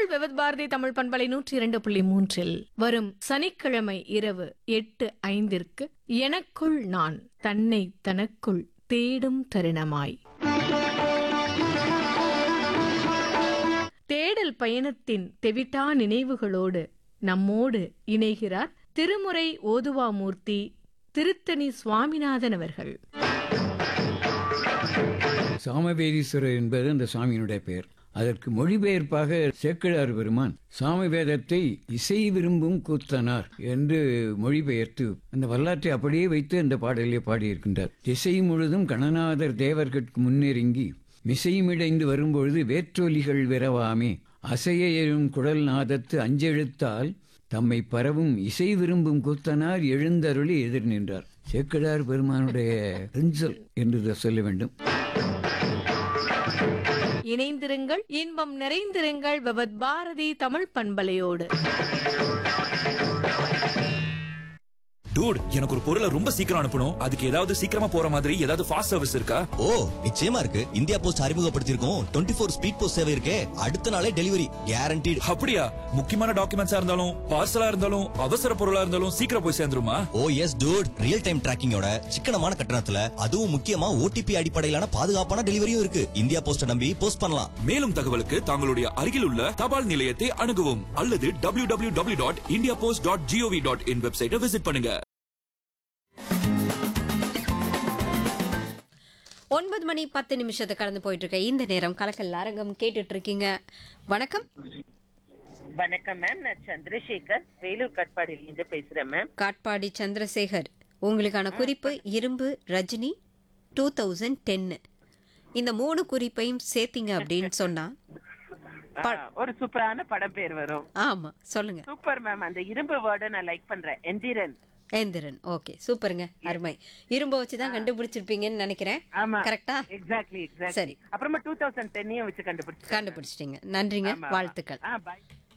விவத் பாரதி தமிழ் பண்பலை நூற்றி இரண்டு புள்ளி மூன்றில் வரும் சனிக்கிழமை இரவு எட்டு ஐந்திற்கு எனக்குள் நான் தன்னை தனக்குள் தேடும் தருணமாய் தேடல் பயணத்தின் தெவிட்டா நினைவுகளோடு நம்மோடு இணைகிறார் திருமுறை ஓதுவாமூர்த்தி திருத்தணி சுவாமிநாதன் அவர்கள் சாமவேதீஸ்வரர் என்பது அந்த சாமியினுடைய பெயர் அதற்கு மொழிபெயர்ப்பாக சேக்கிழார் பெருமான் சாம வேதத்தை இசை விரும்பும் கூத்தனார் என்று மொழிபெயர்த்து அந்த வரலாற்றை அப்படியே வைத்து அந்த பாடலிலே பாடியிருக்கின்றார் திசை முழுதும் கணநாதர் தேவர்கட்கு முன்னெருங்கி மிசைமிடைந்து வரும்பொழுது வேற்றொலிகள் விரவாமே அசைய எழும் குழல் நாதத்து அஞ்செழுத்தால் தம்மை பரவும் இசை விரும்பும் கூத்தனார் எழுந்தருளி எதிர் நின்றார் சேக்கிழார் பெருமானுடைய பென்சல் என்று இதை சொல்ல வேண்டும் இணைந்திருங்கள் இன்பம் நிறைந்திருங்கள் விவத் பாரதி தமிழ் பண்பலையோடு டூட் எனக்கு ஒரு பொருளை ரொம்ப சீக்கிரம் அனுப்பணும் அதுக்கு ஏதாவது சீக்கிரமா போற மாதிரி ஏதாவது ஃபாஸ்ட் சர்வீஸ் இருக்கா ஓ நிச்சயமா இருக்கு இந்தியா போஸ்ட் அறிமுகப்படுத்தியிருக்கோம் டுவெண்ட்டி ஃபோர் ஸ்பீட் போஸ்ட் சேவை இருக்கே அடுத்த நாளே டெலிவரி கேரண்டீடு அப்படியா முக்கியமான டாக்குமெண்ட்ஸா இருந்தாலும் பார்சலா இருந்தாலும் அவசர பொருளா இருந்தாலும் சீக்கிரம் போய் சேர்ந்துருமா ஓ எஸ் டூட் ரியல் டைம் டிராக்கிங்கோட சிக்கனமான கட்டணத்துல அதுவும் முக்கியமா ஓடிபி அடிப்படையிலான பாதுகாப்பான டெலிவரியும் இருக்கு இந்தியா போஸ்ட நம்பி போஸ்ட் பண்ணலாம் மேலும் தகவலுக்கு தங்களுடைய அருகில் உள்ள தபால் நிலையத்தை அணுகவும் அல்லது W W W dot India Post dot G O V dot in வெப்சைட்டை விசிட் பண்ணுங்க ஒன்பது மணி பத்து நிமிஷத்தை கடந்து போயிட்டு இருக்க இந்த நேரம் கலக்கல் அரங்கம் கேட்டுட்டு இருக்கீங்க வணக்கம் வணக்கம் மேம் நான் சந்திரசேகர் வேலூர் கட்பாடியிலிருந்து பேசுறேன் மேம் காட்பாடி சந்திரசேகர் உங்களுக்கான குறிப்பு இரும்பு ரஜினி டூ தௌசண்ட் டென்னு இந்த மூணு குறிப்பையும் சேர்த்தீங்க அப்படின்னு சொன்னா ஆ, ஒரு சூப்பரான படம் பேர் வரும் ஆமா சொல்லுங்க சூப்பர் மேம் அந்த இரும்பு வேர்டை நான் லைக் பண்றேன் எந்திரன் ஏந்திரன் ஓகே சூப்பருங்க அருமை இரும்ப வச்சு தான் கண்டுபிடிச்சிருப்பீங்கன்னு நினைக்கிறேன் ஆமா கரெக்டா எக்ஸாக்ட்லி எக்ஸாக்ட்லி சரி. அப்புறமா டூ தௌசண்ட் டென்னையும் வச்சு கண்டுபிடிச்சு கண்டுபிடிச்சிட்டீங்க நன்றிங்க ஆமா, ஆமா. வாழ்த்துக்கள் ஆ பாய்